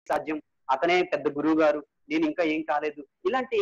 సాధ్యం అతనే పెద్ద గురువు గారు నేను ఇంకా ఏం కాలేదు ఇలాంటి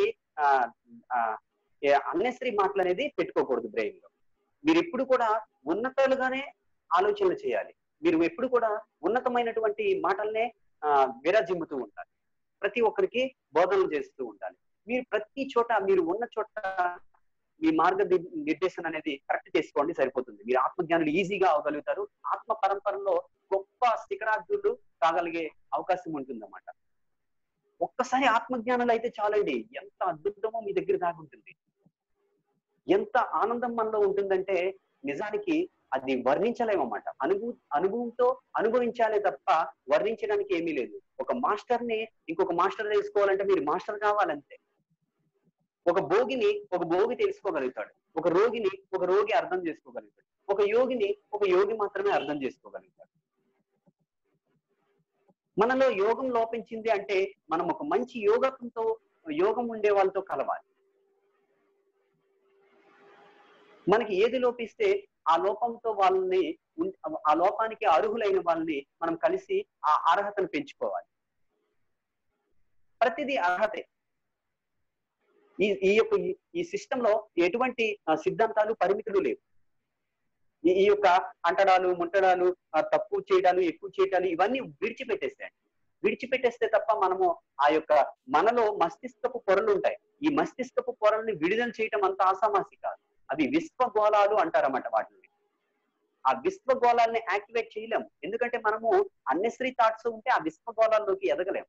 అన్నెసరీ మాటలు అనేది పెట్టుకోకూడదు బ్రెయిన్ లో మీరు ఎప్పుడు కూడా ఉన్నతాలుగానే ఆలోచనలు చేయాలి మీరు ఎప్పుడు కూడా ఉన్నతమైనటువంటి మాటల్నే ఆ, విరజిమ్ముతూ ఉండాలి ప్రతి ఒక్కరికి బోధనలు చేస్తూ ఉండాలి మీరు ప్రతి చోట మీరు ఉన్న చోట మీ మార్గ ది- నిర్దేశం అనేది కరెక్ట్ చేసుకోండి సరిపోతుంది మీరు ఆత్మజ్ఞానులు ఈజీగా అవగలుగుతారు ఆత్మ పరంపరలో గొప్ప శిఖరార్థులు కాగలిగే అవకాశం ఉంటుందన్నమాట ఒక్కసారి ఆత్మజ్ఞానులు అయితే చాలండి ఎంత అద్భుతమో మీ దగ్గర దాగుంటుంది ఎంత ఆనందం మనలో ఉంటుందంటే నిజానికి అది వర్ణించలేమన్నమాట అనుభూ అనుభవంతో అనుభవించాలే తప్ప వర్ణించడానికి ఏమీ లేదు ఒక మాస్టర్ ని ఇంకొక మాస్టర్ తెలుసుకోవాలంటే మీరు మాస్టర్ కావాలంతే ఒక భోగిని ఒక భోగి తెలుసుకోగలుగుతాడు ఒక రోగిని ఒక రోగి అర్థం చేసుకోగలుగుతాడు ఒక యోగిని ఒక యోగి మాత్రమే అర్థం చేసుకోగలుగుతాడు మనలో యోగం లోపించింది అంటే మనం ఒక మంచి యోగంతో యోగం ఉండే వాళ్ళతో కలవాలి మనకి ఏది లోపిస్తే ఆ లోపంతో వాళ్ళని ఉన్- ఆ లోపానికి అర్హులైన వాళ్ళని మనం కలిసి ఆ అర్హతను పెంచుకోవాలి ప్రతిదీ అర్హతే ఈ ఈ యొక్క ఈ- ఈ సిస్టమ్ లో ఎటువంటి ఆ, సిద్ధాంతాలు పరిమితులు లేవు ఈ ఈ యొక్క అంటడాలు ముంటడాలు ఆ, తక్కువ చేయడాలు ఎక్కువ చేయడాలు ఇవన్నీ విడిచిపెట్టేస్తాయండి విడిచిపెట్టేస్తే తప్ప మనము ఆ యొక్క మనలో మస్తిష్కపు పొరలు ఉంటాయి ఈ మస్తిష్కపు పొరల్ని విడుదల చేయటం అంత ఆసామాసి కాదు అవి విశ్వగోళాలు అంటారన్నమాట వాటిని ఆ విశ్వగోళాలని యాక్టివేట్ చేయలేము ఎందుకంటే మనము అన్నెసరీ థాట్స్ ఉంటే ఆ విశ్వగోళాల్లోకి ఎదగలేము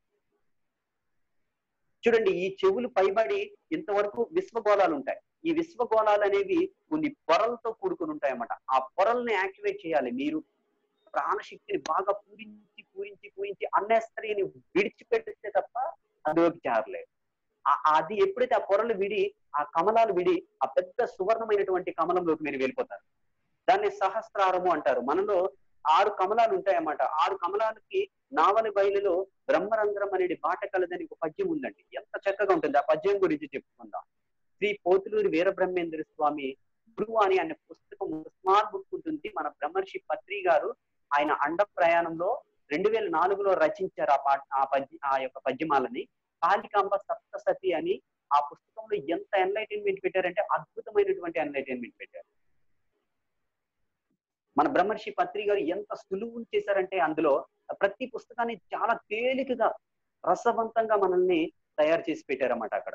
చూడండి ఈ చెవులు పైబడి ఇంతవరకు విశ్వగోళాలు ఉంటాయి ఈ విశ్వగోళాలు అనేవి కొన్ని పొరలతో కూడుకుని ఉంటాయి అన్నమాట ఆ పొరల్ని యాక్టివేట్ చేయాలి మీరు ప్రాణశక్తిని బాగా పూరించి పూరించి పూరించి అన్నెసరీని విడిచిపెడితే తప్ప అందులోకి చేరలేదు ఆ- అది ఎప్పుడైతే ఆ పొరలు విడి ఆ కమలాలు విడి ఆ పెద్ద సువర్ణమైనటువంటి కమలంలోకి మీరు వెళ్ళిపోతారు దాన్ని సహస్రారము అంటారు మనలో ఆరు కమలాలు ఉంటాయన్నమాట ఆరు కమలాలకి నావలి బయలులో బ్రహ్మరంధ్రం అనేది బాట కలదని ఒక పద్యం ఉందండి ఎంత చక్కగా ఉంటుంది ఆ పద్యం గురించి చెప్పుకుందాం శ్రీ పోతులూరి వీరబ్రహ్మేంద్ర స్వామి గురువు అని అనే పుస్తకం స్మాల్ బుక్ ఉంటుంది మన బ్రహ్మర్షి పత్రి గారు ఆయన అండ ప్రయాణంలో రెండు వేల నాలుగులో రచించారు ఆ పాట ఆ పద్య ఆ యొక్క పద్యమాలని కాళికాంబ సప్తసతి అని ఆ పుస్తకంలో ఎంత ఎన్లైటైన్మెంట్ పెట్టారంటే అద్భుతమైనటువంటి ఎన్లైటైన్మెంట్ పెట్టారు మన బ్రహ్మర్షి పత్రి గారు ఎంత సులువు చేశారంటే అందులో ప్రతి పుస్తకాన్ని చాలా తేలికగా రసవంతంగా మనల్ని తయారు చేసి పెట్టారన్నమాట అక్కడ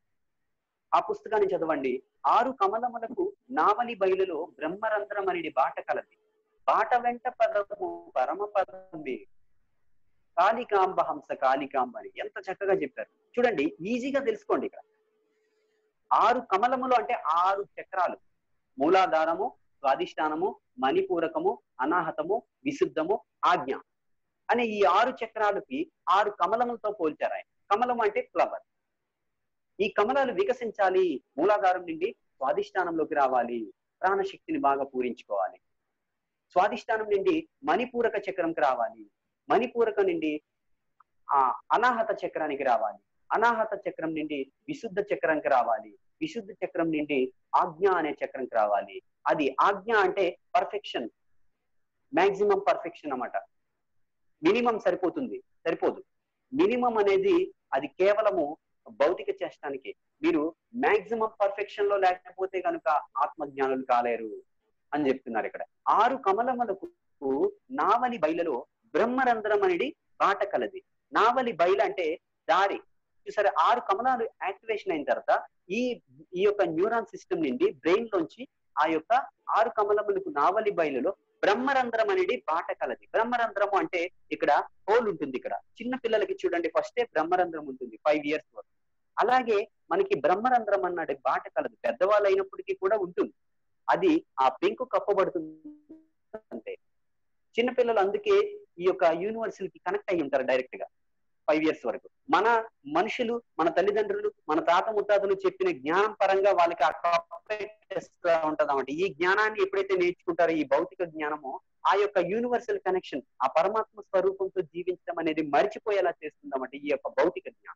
ఆ పుస్తకాన్ని చదవండి ఆరు కమలములకు నావలి బయలులో బ్రహ్మరంధ్రం అనేది బాట కలది బాట వెంట పదము పరమ పదమే కాళికాంబ హంస కాళికాంబ అని ఎంత చక్కగా చెప్పారు చూడండి ఈజీగా తెలుసుకోండి ఇక్కడ ఆరు కమలములు అంటే ఆరు చక్రాలు మూలాధారము స్వాధిష్టానము మణిపూరకము అనాహతము విశుద్ధము ఆజ్ఞ అనే ఈ ఆరు చక్రాలకి ఆరు కమలములతో పోల్చారు ఆయన కమలం అంటే ఫ్లవర్ ఈ కమలాలు వికసించాలి మూలాధారం నుండి స్వాధిష్టానంలోకి రావాలి ప్రాణశక్తిని బాగా పూరించుకోవాలి స్వాధిష్టానం నుండి మణిపూరక చక్రంకి రావాలి మణిపూరక నుండి ఆ అనాహత చక్రానికి రావాలి అనాహత చక్రం నుండి విశుద్ధ చక్రంకి రావాలి విశుద్ధ చక్రం నుండి ఆజ్ఞ అనే చక్రంకి రావాలి అది ఆజ్ఞ అంటే పర్ఫెక్షన్ మాక్సిమం పర్ఫెక్షన్ అన్నమాట మినిమం సరిపోతుంది సరిపోదు మినిమం అనేది అది కేవలము భౌతిక చేష్టానికి మీరు మాక్సిమం పర్ఫెక్షన్ లో లేకపోతే కనుక ఆత్మజ్ఞానులు కాలేరు అని చెప్తున్నారు ఇక్కడ ఆరు కమలములకు నావలి బయలలో బ్రహ్మరంధ్రం అనేది బాట కలది నావలి బయలు అంటే దారి చూసారా ఆరు కమలాలు యాక్టివేషన్ అయిన తర్వాత ఈ ఈ యొక్క న్యూరాన్ సిస్టమ్ నుండి బ్రెయిన్ లోంచి ఆ యొక్క ఆరు కమలములకు నావలి బయలులో బ్రహ్మరంధ్రం అనేది బాట కలది బ్రహ్మరంధ్రము అంటే ఇక్కడ హోల్ ఉంటుంది ఇక్కడ చిన్న పిల్లలకి చూడండి ఫస్టే బ్రహ్మరంధ్రం ఉంటుంది ఫైవ్ ఇయర్స్ వరకు అలాగే మనకి బ్రహ్మరంధ్రం అన్నది బాట కలదు పెద్దవాళ్ళు అయినప్పటికీ కూడా ఉంటుంది అది ఆ పెంకు కప్పబడుతుంది అంతే చిన్నపిల్లలు అందుకే ఈ యొక్క యూనివర్సల్కి కనెక్ట్ అయి ఉంటారు డైరెక్ట్ గా ఫైవ్ ఇయర్స్ వరకు మన మనుషులు మన తల్లిదండ్రులు మన తాత ముత్తాతలు చెప్పిన జ్ఞానం పరంగా వాళ్ళకి ఆ కప్పెట్టేస్తా ఉంటది అన్నమాట ఈ జ్ఞానాన్ని ఎప్పుడైతే నేర్చుకుంటారో ఈ భౌతిక జ్ఞానమో ఆ యొక్క యూనివర్సల్ కనెక్షన్ ఆ పరమాత్మ స్వరూపంతో జీవించడం అనేది మర్చిపోయేలా చేస్తుందన్నమాట ఈ యొక్క భౌతిక జ్ఞానం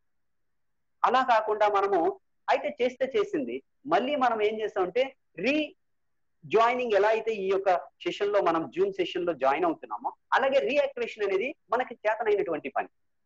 అలా కాకుండా మనము అయితే చేస్తే చేసింది మళ్ళీ మనం ఏం చేస్తామంటే రీ జాయినింగ్ ఎలా అయితే ఈ యొక్క సెషన్ లో మనం జూమ్ సెషన్ లో జాయిన్ అవుతున్నామో అలాగే రీయాక్టివేషన్ అనేది మనకి చేతనైనటువంటి పని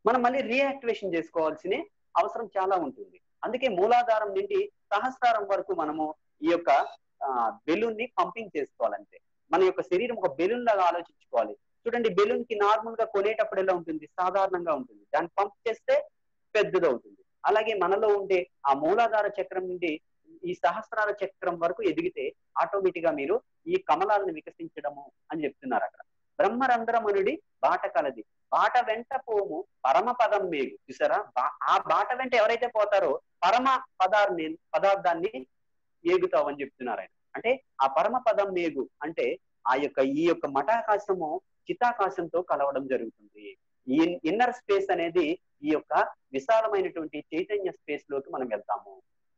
మనం మళ్ళీ రీయాక్టివేషన్ చేసుకోవాల్సిన అవసరం చాలా ఉంటుంది అందుకే మూలాధారం నుండి సహస్రారం వరకు మనము ఈ యొక్క బెలూన్ ని పంపింగ్ చేసుకోవాలంటే మన యొక్క శరీరం ఒక బెలూన్ లాగా ఆలోచించుకోవాలి చూడండి బెలూన్ కి నార్మల్ గా కొనేటప్పుడు ఎలా ఉంటుంది సాధారణంగా ఉంటుంది దాన్ని పంప్ చేస్తే పెద్దదవుతుంది అలాగే మనలో ఉండే ఆ మూలాధార చక్రం నుండి ఈ సహస్రార చక్రం వరకు ఎదిగితే ఆటోమేటిక్ గా మీరు ఈ కమలాలను వికసించడము అని చెప్తున్నారు అక్కడ బ్రహ్మరంధ్రమనుడి బాట కలది బాట వెంట పోము పరమ పదం మేగు చూసారా ఆ బాట వెంట ఎవరైతే పోతారో పరమ పదార్థాన్ని పదార్థాన్ని ఏగుతావని చెప్తున్నారు ఆయన అంటే ఆ పరమ పదం మేగు అంటే ఆ యొక్క ఈ యొక్క మఠాకాశము చితాకాశంతో కలవడం జరుగుతుంది ఈ ఇన్నర్ స్పేస్ అనేది ఈ యొక్క విశాలమైనటువంటి చైతన్య స్పేస్ లోకి మనం వెళ్తాము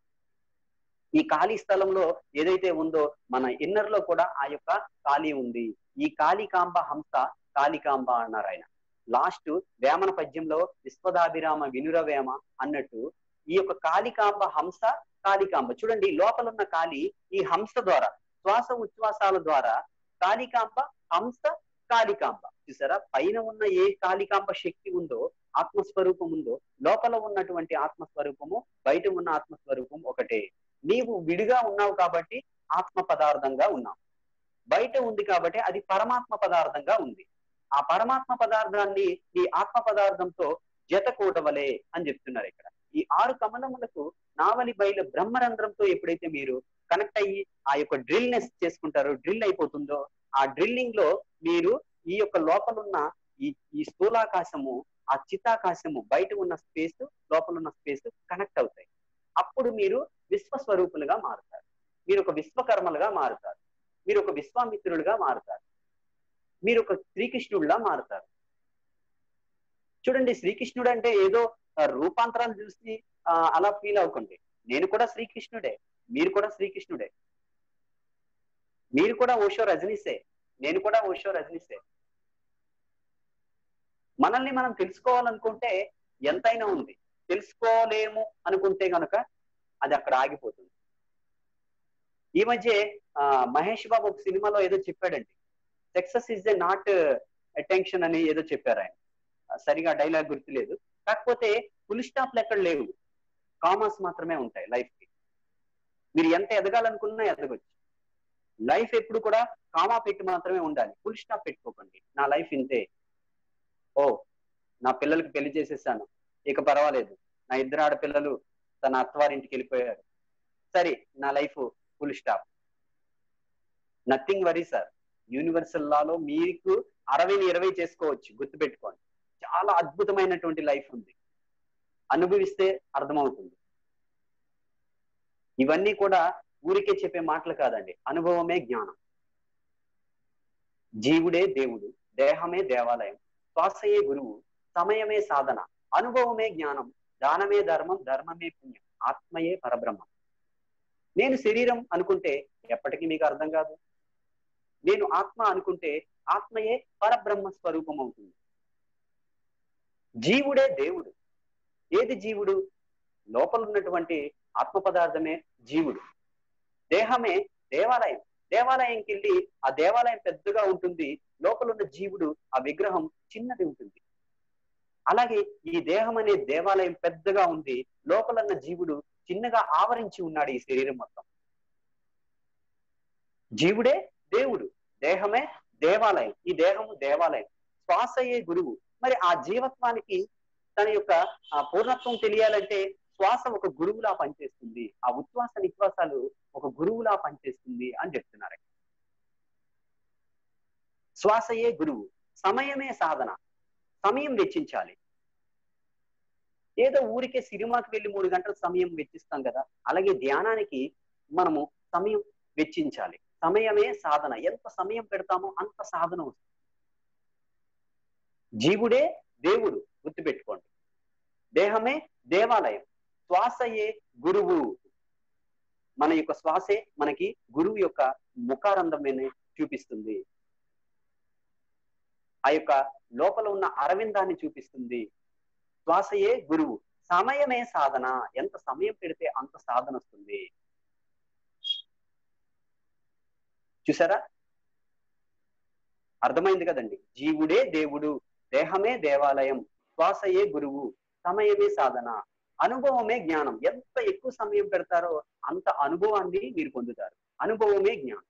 ఈ ఖాళీ స్థలంలో ఏదైతే ఉందో మన ఇన్నర్ లో కూడా ఆ యొక్క ఖాళీ ఉంది ఈ కాళికాంబ హంస కాళికాంబ అన్నారు ఆయన లాస్ట్ వేమన పద్యంలో విశ్వదాభిరామ వినురవేమ అన్నట్టు ఈ యొక్క కాళికాంబ హంస కాళికాంబ చూడండి లోపల ఉన్న కాళి ఈ హంస ద్వారా శ్వాస ఉచ్ఛ్వాసాల ద్వారా కాళికాంబ హంస కాళికాంబ చూసారా పైన ఉన్న ఏ కాళికాంబ శక్తి ఉందో ఆత్మస్వరూపం ఉందో లోపల ఉన్నటువంటి ఆత్మస్వరూపము బయట ఉన్న ఆత్మస్వరూపం ఒకటే నీవు విడిగా ఉన్నావు కాబట్టి ఆత్మ పదార్థంగా ఉన్నావు బయట ఉంది కాబట్టి అది పరమాత్మ పదార్థంగా ఉంది ఆ పరమాత్మ పదార్థాన్ని ఈ ఆత్మ పదార్థంతో జత కూడవలే అని చెప్తున్నారు ఇక్కడ ఈ ఆరు కమలములకు నావలి బయలు బ్రహ్మరంధ్రంతో ఎప్పుడైతే మీరు కనెక్ట్ అయ్యి ఆ యొక్క డ్రిల్నెస్ చేసుకుంటారో డ్రిల్ అయిపోతుందో ఆ డ్రిల్లింగ్ లో మీరు ఈ యొక్క లోపలున్న ఈ ఈ స్థూలాకాశము ఆ చిత్తాకాశము బయట ఉన్న స్పేస్ లోపల ఉన్న స్పేస్ కనెక్ట్ అవుతాయి అప్పుడు మీరు విశ్వస్వరూపులుగా మారుతారు మీరు ఒక విశ్వకర్మలుగా మారుతారు మీరు ఒక విశ్వామిత్రులుగా మారుతారు మీరు ఒక శ్రీకృష్ణుడిలా మారుతారు చూడండి శ్రీకృష్ణుడు అంటే ఏదో రూపాంతరాలు చూసి అలా ఫీల్ అవ్వకండి నేను కూడా శ్రీకృష్ణుడే మీరు కూడా శ్రీకృష్ణుడే మీరు కూడా ఓషో రజనీసే నేను కూడా ఓషో రజనీసే మనల్ని మనం తెలుసుకోవాలనుకుంటే ఎంతైనా ఉంది తెలుసుకోలేము అనుకుంటే కనుక అది అక్కడ ఆగిపోతుంది ఈ మధ్య మహేష్ బాబు ఒక సినిమాలో ఏదో చెప్పాడండి success is a not attention అని ఏదో చెప్పారు ఆయన సరిగా డైలాగ్ గుర్తులేదు కాకపోతే ఫుల్ స్టాప్లు ఎక్కడ లేవు కామర్స్ మాత్రమే ఉంటాయి లైఫ్ కి మీరు ఎంత ఎదగాలనుకున్నా ఎదగొచ్చు లైఫ్ ఎప్పుడు కూడా కామా పెట్టి మాత్రమే ఉండాలి ఫుల్ స్టాప్ పెట్టుకోకండి నా లైఫ్ ఇంతే ఓ నా పిల్లలకి పెళ్లి చేసేసాను ఇక పర్వాలేదు నా ఇద్దరు ఆడపిల్లలు తన అత్తవారింటికి వెళ్ళిపోయారు సరే నా life full stop nothing worry sir universal లాలో మీకు అరవైని ఇరవై చేసుకోవచ్చు గుర్తుపెట్టుకోండి చాలా అద్భుతమైనటువంటి లైఫ్ ఉంది అనుభవిస్తే అర్థమవుతుంది ఇవన్నీ కూడా ఊరికే చెప్పే మాటలు కాదండి అనుభవమే జ్ఞానం జీవుడే దేవుడు దేహమే దేవాలయం శ్వాసయే గురువు సమయమే సాధన అనుభవమే జ్ఞానం దానమే ధర్మం ధర్మమే పుణ్యం ఆత్మయే పరబ్రహ్మం నేను శరీరం అనుకుంటే ఎప్పటికీ మీకు అర్థం కాదు నేను ఆత్మ అనుకుంటే ఆత్మయే పరబ్రహ్మ స్వరూపం అవుతుంది జీవుడే దేవుడు ఏది జీవుడు లోపల ఉన్నటువంటి ఆత్మ పదార్థమే జీవుడు దేహమే దేవాలయం దేవాలయంకి వెళ్ళి ఆ దేవాలయం పెద్దగా ఉంటుంది లోపల ఉన్న జీవుడు ఆ విగ్రహం చిన్నది ఉంటుంది అలాగే ఈ దేహం అనే దేవాలయం పెద్దగా ఉంది లోపల ఉన్న జీవుడు చిన్నగా ఆవరించి ఉన్నాడు ఈ శరీరం మొత్తం జీవుడే దేవుడు దేహమే దేవాలయం ఈ దేహము దేవాలయం శ్వాసయే గురువు మరి ఆ జీవత్వానికి తన యొక్క ఆ పూర్ణత్వం తెలియాలంటే శ్వాస ఒక గురువులా పనిచేస్తుంది ఆ ఉచ్ఛ్వాస నిశ్వాసాలు ఒక గురువులా పనిచేస్తుంది అని చెప్తున్నారు శ్వాసయే గురువు సమయమే సాధన సమయం వెచ్చించాలి ఏదో ఊరికే సినిమాకి వెళ్ళి మూడు గంటల సమయం వెచ్చిస్తాం కదా అలాగే ధ్యానానికి మనము సమయం వెచ్చించాలి సమయమే సాధన ఎంత సమయం పెడతామో అంత సాధన వస్తుంది జీవుడే దేవుడు గుర్తుపెట్టుకోండి దేహమే దేవాలయం శ్వాసయే గురువు మన యొక్క శ్వాసే మనకి గురువు యొక్క ముఖారంధమని చూపిస్తుంది ఆ యొక్క లోపల ఉన్న అరవిందాన్ని చూపిస్తుంది శ్వాసయే గురువు సమయమే సాధన ఎంత సమయం పెడితే అంత సాధన వస్తుంది చూసారా అర్థమైంది కదండి జీవుడే దేవుడు దేహమే దేవాలయం శ్వాసయే గురువు సమయమే సాధన అనుభవమే జ్ఞానం ఎంత ఎక్కువ సమయం పెడతారో అంత అనుభవాన్ని మీరు పొందుతారు అనుభవమే జ్ఞానం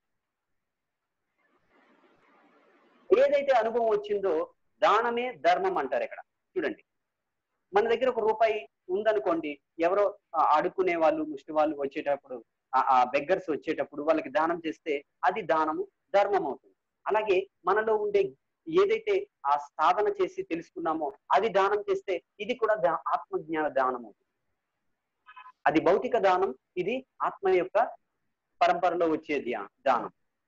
ఏదైతే అనుభవం వచ్చిందో దానమే ధర్మం అంటారు ఇక్కడ చూడండి మన దగ్గర ఒక రూపాయి ఉందనుకోండి ఎవరో ఆ, ఆడుకునే వాళ్ళు ముష్టి వాళ్ళు వచ్చేటప్పుడు ఆ- ఆ బెగ్గర్స్ వచ్చేటప్పుడు వాళ్ళకి దానం చేస్తే అది దానము ధర్మం అవుతుంది అలాగే మనలో ఉండే ఏదైతే ఆ సాధన చేసి తెలుసుకున్నామో అది దానం చేస్తే ఇది కూడా దా- ఆత్మజ్ఞాన దానం అవుతుంది అది భౌతిక దానం ఇది ఆత్మ యొక్క పరంపరలో వచ్చే ధ్యా- దానం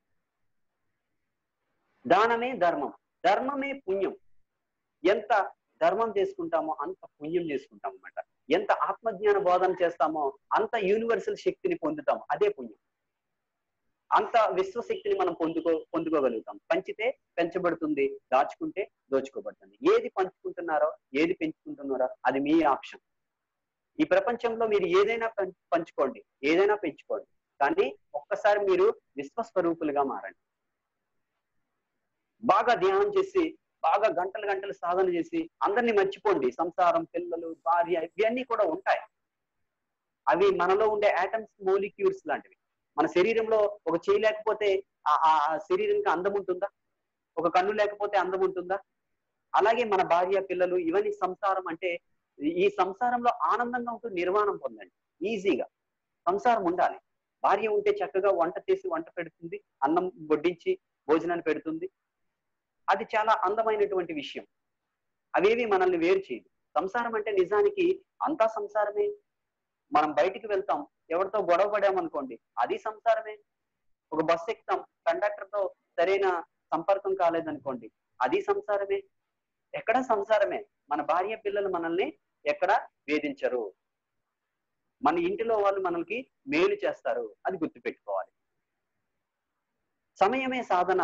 దానమే ధర్మం ధర్మమే పుణ్యం ఎంత ధర్మం చేసుకుంటామో అంత పుణ్యం చేసుకుంటాం అన్నమాట ఎంత ఆత్మజ్ఞాన బోధన చేస్తామో అంత యూనివర్సల్ శక్తిని పొందుతాం అదే పుణ్యం అంత విశ్వశక్తిని మనం పొందుకో పొందుకోగలుగుతాం పంచితే పెంచబడుతుంది దాచుకుంటే దోచుకోబడుతుంది ఏది పంచుకుంటున్నారో ఏది పెంచుకుంటున్నారో అది మీ ఆప్షన్ ఈ ప్రపంచంలో మీరు ఏదైనా పం- పంచుకోండి ఏదైనా పెంచుకోండి కానీ ఒక్కసారి మీరు విశ్వస్వరూపులుగా మారండి బాగా ధ్యానం చేసి బాగా గంటలు గంటలు సాధన చేసి అందరినీ మర్చిపోండి సంసారం పిల్లలు భార్య ఇవన్నీ కూడా ఉంటాయి అవి మనలో ఉండే ఆటమ్స్ మోలిక్యూల్స్ లాంటివి మన శరీరంలో ఒక చేయి లేకపోతే ఆ- ఆ ఆ శరీరానికి అందం ఉంటుందా ఒక కన్ను లేకపోతే అందం ఉంటుందా అలాగే మన భార్య పిల్లలు ఇవన్నీ సంసారం అంటే ఈ సంసారంలో ఆనందంగా ఉంటూ నిర్వాణం పొందండి ఈజీగా సంసారం ఉండాలి భార్య ఉంటే చక్కగా వంట చేసి వంట పెడుతుంది అన్నం వడ్డించి భోజనాన్ని పెడుతుంది అది చాలా అందమైనటువంటి విషయం అవేవి మనల్ని వేరు చేయదు సంసారం అంటే నిజానికి అంతా సంసారమే మనం బయటికి వెళ్తాం ఎవరితో గొడవ పడామనుకోండి అది సంసారమే ఒక బస్ ఎక్కుతాం కండక్టర్ తో సరైన సంపర్కం కాలేదనుకోండి అది సంసారమే ఎక్కడ సంసారమే మన భార్య పిల్లలు మనల్ని ఎక్కడ వేధించరు మన ఇంటిలో వాళ్ళు మనకి మేలు చేస్తారు అది గుర్తుపెట్టుకోవాలి సమయమే సాధన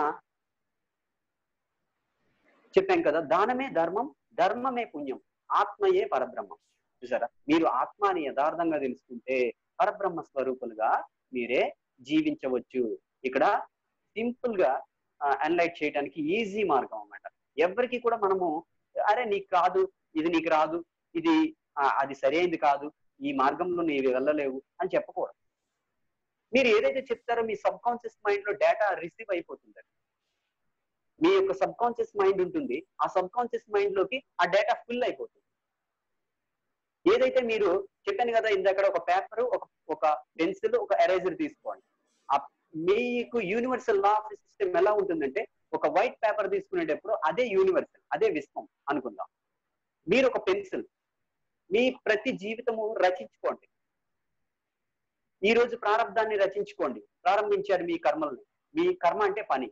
చెప్పాం కదా దానమే ధర్మం ధర్మమే పుణ్యం ఆత్మయే పరబ్రహ్మం చూసారా మీరు ఆత్మాని యథార్థంగా తెలుసుకుంటే పరబ్రహ్మ స్వరూపులుగా మీరే జీవించవచ్చు ఇక్కడ సింపుల్ గా అనలైట్ చేయడానికి ఈజీ మార్గం అన్నమాట ఎవరికి కూడా మనము అరే నీకు కాదు ఇది నీకు రాదు ఇది ఆ, అది సరైనది కాదు ఈ మార్గంలో నీవు వెళ్ళలేవు అని చెప్పకూడదు మీరు ఏదైతే చెప్తారో మీ సబ్ కాన్షియస్ మైండ్ లో డేటా రిసీవ్ అయిపోతుంది మీ యొక్క సబ్ కాన్షియస్ మైండ్ ఉంటుంది ఆ సబ్ కాన్షియస్ మైండ్ లోకి ఆ డేటా ఫిల్ అయిపోతుంది ఏదైతే మీరు చెప్పాను కదా ఇందాక ఒక పేపర్ ఒక ఒక పెన్సిల్ ఒక ఎరేజర్ తీసుకోండి ఆ మీకు యూనివర్సల్ లా ఆఫ్ సిస్టమ్ ఎలా ఉంటుందంటే ఒక వైట్ పేపర్ తీసుకునేటప్పుడు అదే యూనివర్సల్ అదే విశ్వం అనుకుందాం మీరు ఒక పెన్సిల్ మీ ప్రతి జీవితము రచించుకోండి ఈ రోజు ప్రారంధాన్ని రచించుకోండి ప్రారంభించారు మీ కర్మల్ని మీ కర్మ అంటే పని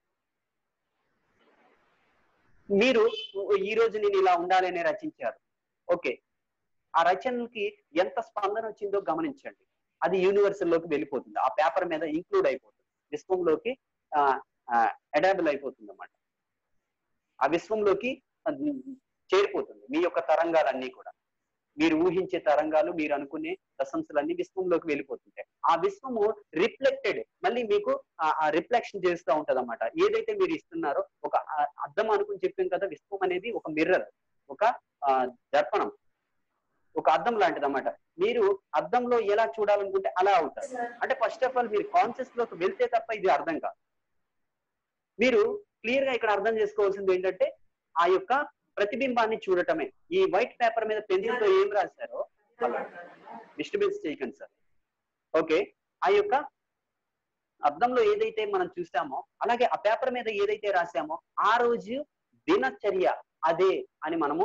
మీరు ఈ రోజు నేను ఇలా ఉండాలని రచించారు ఓకే ఆ రచనకి ఎంత స్పందన వచ్చిందో గమనించండి అది యూనివర్సల్ లోకి వెళ్ళిపోతుంది ఆ పేపర్ మీద ఇంక్లూడ్ అయిపోతుంది విశ్వంలోకి అడాబుల్ అయిపోతుంది అన్నమాట ఆ విశ్వంలోకి అది చేరిపోతుంది మీ యొక్క తరంగాలన్నీ కూడా మీరు ఊహించే తరంగాలు మీరు అనుకునే ప్రశంసలన్నీ విశ్వంలోకి వెళ్ళిపోతుంటాయి ఆ విశ్వము రిఫ్లెక్టెడ్ మళ్ళీ మీకు ఆ రిఫ్లెక్షన్ చేస్తూ ఉంటది అనమాట ఏదైతే మీరు ఇస్తున్నారో ఒక ఆ, అద్దం అనుకుని చెప్పాం కదా విశ్వం అనేది ఒక మిర్రర్ ఒక ఆ, దర్పణం ఒక అద్దం లాంటిది అన్నమాట మీరు అద్దంలో ఎలా చూడాలనుకుంటే అలా అవుతారు అంటే ఫస్ట్ ఆఫ్ ఆల్ మీరు కాన్షియస్ లోకి వెళ్తే తప్ప ఇది అర్థం కాదు మీరు క్లియర్ గా ఇక్కడ అర్థం చేసుకోవాల్సింది ఏంటంటే ఆ యొక్క ప్రతిబింబాన్ని చూడటమే ఈ వైట్ పేపర్ మీద పెన్సిల్ తో ఏం రాశారో డిస్టర్బెన్స్ చేయకండి సార్ ఓకే ఆ యొక్క అర్థంలో ఏదైతే మనం చూసామో అలాగే ఆ పేపర్ మీద ఏదైతే రాసామో ఆ రోజు దినచర్య అదే అని మనము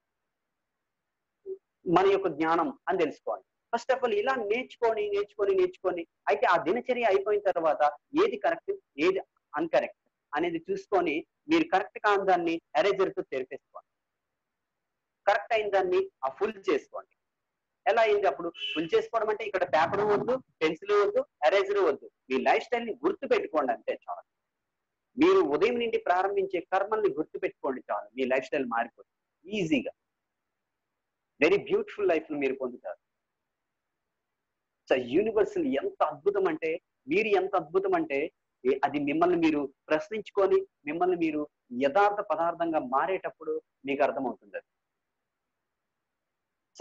మన యొక్క జ్ఞానం అని తెలుసుకోవాలి ఫస్ట్ ఆఫ్ ఆల్ ఇలా నేర్చుకొని నేర్చుకొని నేర్చుకొని అయితే ఆ దినచర్య అయిపోయిన తర్వాత ఏది కరెక్ట్ ఏది అన్కరెక్ట్ అనేది చూసుకొని మీరు కరెక్ట్ కాని దాన్ని ఎరేజర్ తో తెరిపేసుకోండి కరెక్ట్ అయిన దాన్ని ఆ ఫుల్ చేసుకోండి ఎలా అయింది అప్పుడు ఫుల్ చేసుకోవడం అంటే ఇక్కడ పేపర్ వద్దు పెన్సిల్ వద్దు ఎరేజర్ వద్దు మీ లైఫ్ స్టైల్ ని గుర్తు పెట్టుకోండి అంతే చాలు మీరు ఉదయం నుండి ప్రారంభించే కర్మల్ని గుర్తు పెట్టుకోండి చాలు మీ లైఫ్ స్టైల్ మారిపోతుంది ఈజీగా వెరీ బ్యూటిఫుల్ లైఫ్ మీరు పొందుతారు సో యూనివర్సల్ ఎంత అద్భుతం అంటే మీరు ఎంత అద్భుతం అంటే ఏ- అది మిమ్మల్ని మీరు ప్రశ్నించుకొని మిమ్మల్ని మీరు యథార్థ పదార్థంగా మారేటప్పుడు మీకు అర్థమవుతుంది అది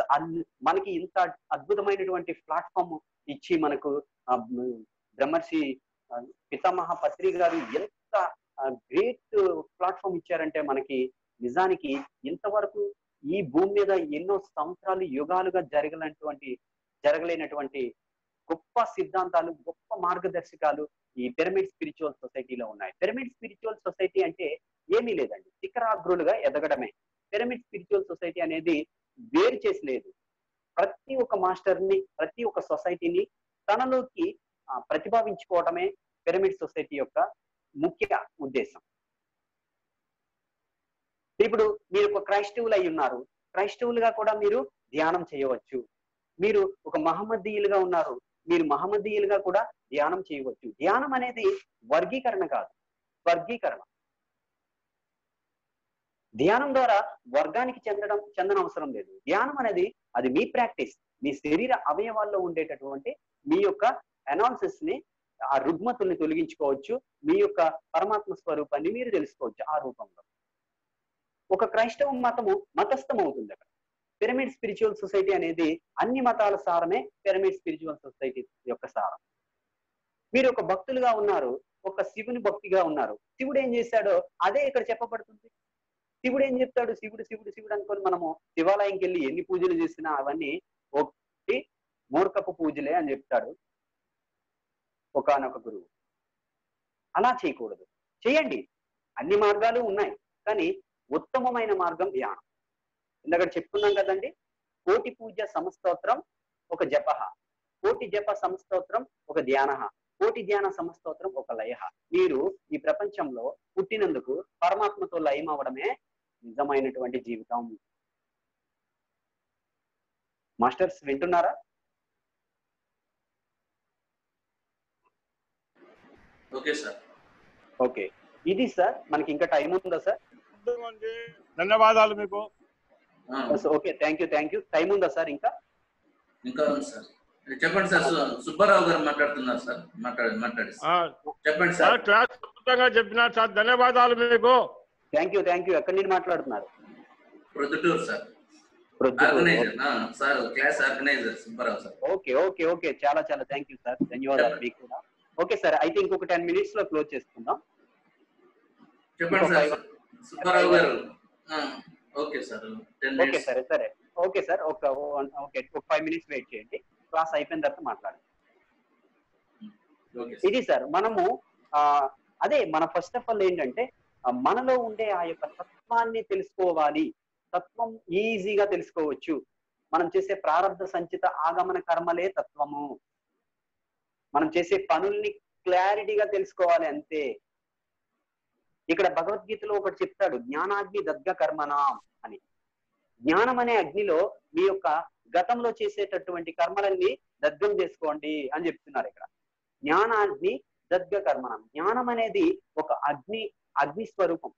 అన్- మనకి ఇంత అద్భుతమైనటువంటి ప్లాట్ఫామ్ ఇచ్చి మనకు ఆ, మ్, బ్రహ్మర్షి ఆ, పితామహ పత్రి గారు ఎంత గ్రేట్ ప్లాట్ఫామ్ ఇచ్చారంటే మనకి నిజానికి ఇంతవరకు ఈ భూమి మీద ఎన్నో సంవత్సరాలు యుగాలుగా జరగనటువంటి జరగలేనటువంటి గొప్ప సిద్ధాంతాలు గొప్ప మార్గదర్శకాలు ఈ పిరమిడ్ స్పిరిచువల్ సొసైటీలో ఉన్నాయి పిరమిడ్ స్పిరిచువల్ సొసైటీ అంటే ఏమీ లేదండి శిఖరాగ్రులుగా ఎదగడమే పిరమిడ్ స్పిరిచువల్ సొసైటీ అనేది వేరు చేసి లేదు ప్రతి ఒక్క మాస్టర్ ని ప్రతి ఒక్క సొసైటీని తనలోకి ఆ, ప్రతిపాదించుకోవడమే పిరమిడ్ సొసైటీ యొక్క ముఖ్య ఉద్దేశం ఇప్పుడు మీరు ఒక క్రైస్తవులు అయి ఉన్నారు క్రైస్తవులుగా కూడా మీరు ధ్యానం చేయవచ్చు మీరు ఒక మహమ్మదీయులుగా ఉన్నారు మీరు మహమ్మదీయులుగా కూడా ధ్యానం చేయవచ్చు ధ్యానం అనేది వర్గీకరణ కాదు వర్గీకరణ ధ్యానం ద్వారా వర్గానికి చెందడం చెందన అవసరం లేదు ధ్యానం అనేది అది మీ ప్రాక్టీస్ మీ శరీర అవయవాల్లో ఉండేటటువంటి మీ యొక్క అనాలిసిస్ ని ఆ రుగ్మతుల్ని తొలగించుకోవచ్చు మీ యొక్క పరమాత్మ స్వరూపాన్ని మీరు తెలుసుకోవచ్చు ఆ రూపంలో ఒక క్రైస్తవ మతము మతస్థం అవుతుంది అక్కడ పిరమిడ్ స్పిరిచువల్ సొసైటీ అనేది అన్ని మతాల సారమే పిరమిడ్ స్పిరిచువల్ సొసైటీ యొక్క సారం మీరు ఒక భక్తులుగా ఉన్నారు ఒక శివుని భక్తిగా ఉన్నారు శివుడు ఏం చేశాడో అదే ఇక్కడ చెప్పబడుతుంది శివుడు ఏం చెప్తాడు శివుడు శివుడు శివుడు అనుకొని మనము శివాలయంకి వెళ్ళి ఎన్ని పూజలు చేసినా అవన్నీ ఒకటి మూర్ఖపు పూజలే అని చెప్తాడు ఒకనొక గురువు అలా చేయకూడదు చేయండి అన్ని మార్గాలు ఉన్నాయి కానీ ఉత్తమమైన మార్గం ధ్యానం ఇందాక చెప్పుకున్నాం కదండి కోటి పూజ సమస్తోత్రం ఒక జప కోటి జప సమస్తోత్రం ఒక ధ్యాన కోటి ధ్యాన సమస్తోత్రం ఒక లయ మీరు ఈ ప్రపంచంలో పుట్టినందుకు పరమాత్మతో లయం అవడమే నిజమైనటువంటి జీవితం మాస్టర్స్ వింటున్నారా ఓకే సార్ ఓకే ఇది సార్ మనకి ఇంకా టైం ఉందా సార్ ఉంది. ధన్యవాదాలు మీకు ఆ, okay thank you thank you time ఉందా సార్ ఇంకా ఇంకా ఉంది సార్ చెప్పండి సార్ సు- సుబ్బారావు గారు మాట్లాడుతున్నారు సార్ మాట్లాడి మాట్లాడి ఆ, చెప్పండి సార్ సార్ క్లాస్ అద్భుతంగా చెప్పినారు సార్ ధన్యవాదాలు మీకు థ్యాంక్ యూ థ్యాంక్ యూ ఎక్కడి నుండి మాట్లాడుతున్నారు ప్రొద్దుటూరు సార్ ప్రొద్దుటూరు. ఆర్గనైజర్ ఆ, sir class organizer Subbarao sir okay okay okay చాలా చాలా థ్యాంక్ యూ సార్ ధన్యవాదాలు మీకు కూడా ఓకే సార్ అయితే ఇంకొక టెన్ మినిట్స్ లో క్లోజ్ చేసుకుందాం చెప్పండి ఇంకో సార్ five- సుబ్బారావు గారు ఆ, okay sir ten okay minutes సరే సరే ఓకే సార్ ఒక ఓకే ఒక ఫైవ్ మినిట్స్ వెయిట్ చేయండి క్లాస్ అయిపోయిన తర్వాత మాట్లాడండి ఓకే ఇది సార్ మనము ఆ అదే మన ఫస్ట్ ఆఫ్ ఆల్ ఏంటంటే ఆ, మనలో ఉండే ఆ యొక్క తత్వాన్ని తెలుసుకోవాలి తత్వం ఈజీగా తెలుసుకోవచ్చు మనం చేసే ప్రారంభ సంచిత ఆగమన కర్మలే తత్వము మనం చేసే పనుల్ని క్లారిటీగా తెలుసుకోవాలి అంతే ఇక్కడ భగవద్గీతలో ఒకటి చెప్తాడు జ్ఞానాగ్ని దద్గ కర్మణం అని జ్ఞానం అనే అగ్నిలో మీ యొక్క గతంలో చేసేటటువంటి కర్మలన్నీ దగ్ధం చేసుకోండి అని చెప్తున్నారు ఇక్కడ జ్ఞానాగ్ని దద్గ కర్మణం జ్ఞానం అనేది ఒక అగ్ని అగ్ని స్వరూపం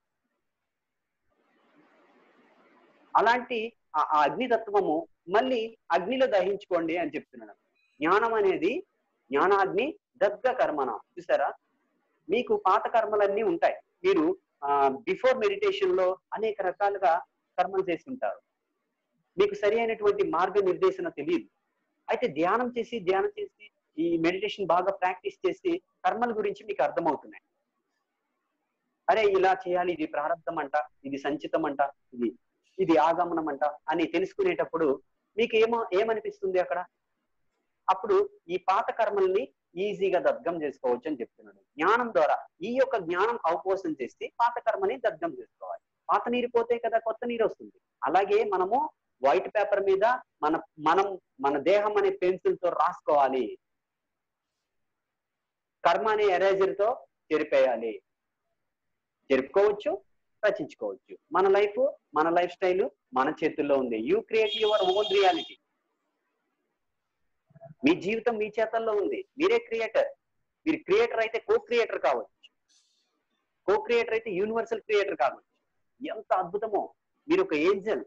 అలాంటి ఆ ఆ అగ్నితత్వము మళ్ళీ అగ్నిలో దహించుకోండి అని చెప్తున్నాడు జ్ఞానం అనేది జ్ఞానాగ్ని దగ్ధ కర్మణ చూసారా మీకు పాత కర్మలన్నీ ఉంటాయి మీరు బిఫోర్ మెడిటేషన్ లో అనేక రకాలుగా కర్మలు చేసి ఉంటారు మీకు సరి అయినటువంటి మార్గ నిర్దేశన తెలియదు అయితే ధ్యానం చేసి ధ్యానం చేసి ఈ మెడిటేషన్ బాగా ప్రాక్టీస్ చేసి కర్మల గురించి మీకు అర్థమవుతున్నాయి అరే ఇలా చేయాలి ఇది ప్రారంధం అంట ఇది సంచితం అంట ఇది ఇది ఆగమనం అంట అని తెలుసుకునేటప్పుడు మీకు ఏమో ఏమనిపిస్తుంది అక్కడ అప్పుడు ఈ పాత కర్మల్ని ఈజీగా దగ్ధం చేసుకోవచ్చు అని చెప్తున్నాడు జ్ఞానం ద్వారా ఈ యొక్క జ్ఞానం అవపోసం చేసి పాత కర్మని దగ్ధం చేసుకోవాలి పాత నీరు పోతే కదా కొత్త నీరు వస్తుంది అలాగే మనము వైట్ పేపర్ మీద మన మనం మన దేహం అనే పెన్సిల్ తో రాసుకోవాలి కర్మ అనే ఎరేజర్ తో చెరిపేయాలి చెరుపుకోవచ్చు రచించుకోవచ్చు మన లైఫ్ మన లైఫ్ స్టైల్ మన చేతుల్లో ఉంది you create your own reality మీ జీవితం మీ చేతల్లో ఉంది మీరే క్రియేటర్ మీరు క్రియేటర్ అయితే కో క్రియేటర్ కావచ్చు కో క్రియేటర్ అయితే యూనివర్సల్ క్రియేటర్ కావచ్చు ఎంత అద్భుతమో మీరు ఒక ఏంజల్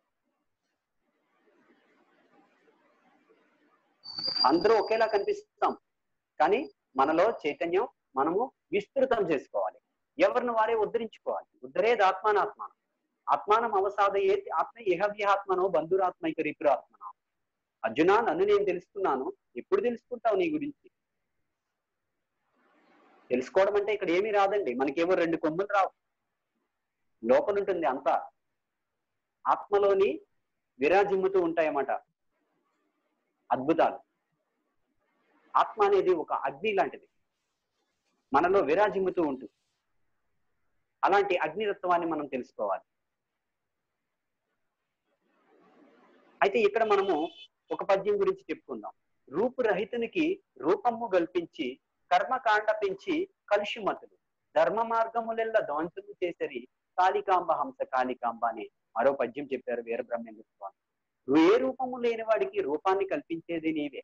అందరూ ఒకేలా కనిపిస్తాం కానీ మనలో చైతన్యం మనము విస్తృతం చేసుకోవాలి ఎవరిని వారే ఉద్ధరించుకోవాలి ఉద్ధరేది ఆత్మానాత్మ ఆత్మానం అవసాద ఏతి ఆత్మ ఇహవ్యాత్మనో బంధురాత్మైక రిపురాత్మన అర్జున నన్ను నేను తెలుసుకున్నాను ఎప్పుడు తెలుసుకుంటావు నీ గురించి తెలుసుకోవడం అంటే ఇక్కడ ఏమీ రాదండి మనకేమో రెండు కొమ్ములు రావు లోపల ఉంటుంది అంతా ఆత్మలోని విరాజిమ్ముతూ ఉంటాయన్నమాట అద్భుతాలు ఆత్మ అనేది ఒక అగ్ని లాంటిది మనలో విరాజిమ్ముతూ ఉంటుంది అలాంటి అగ్నితత్వాన్ని మనం తెలుసుకోవాలి అయితే ఇక్కడ మనము ఒక పద్యం గురించి చెప్పుకుందాం రూపురహితునికి రూపము కల్పించి కర్మకాండ పెంచి కలుషుమతులు ధర్మ మార్గములెల్ల ధ్వంసము చేసరి కాళికాంబ హంస కాళికాంబ అని మరో పద్యం చెప్పారు వీరబ్రహ్మేంద్ర స్వామి ఏ రూపము లేని వాడికి రూపాన్ని కల్పించేది నీవే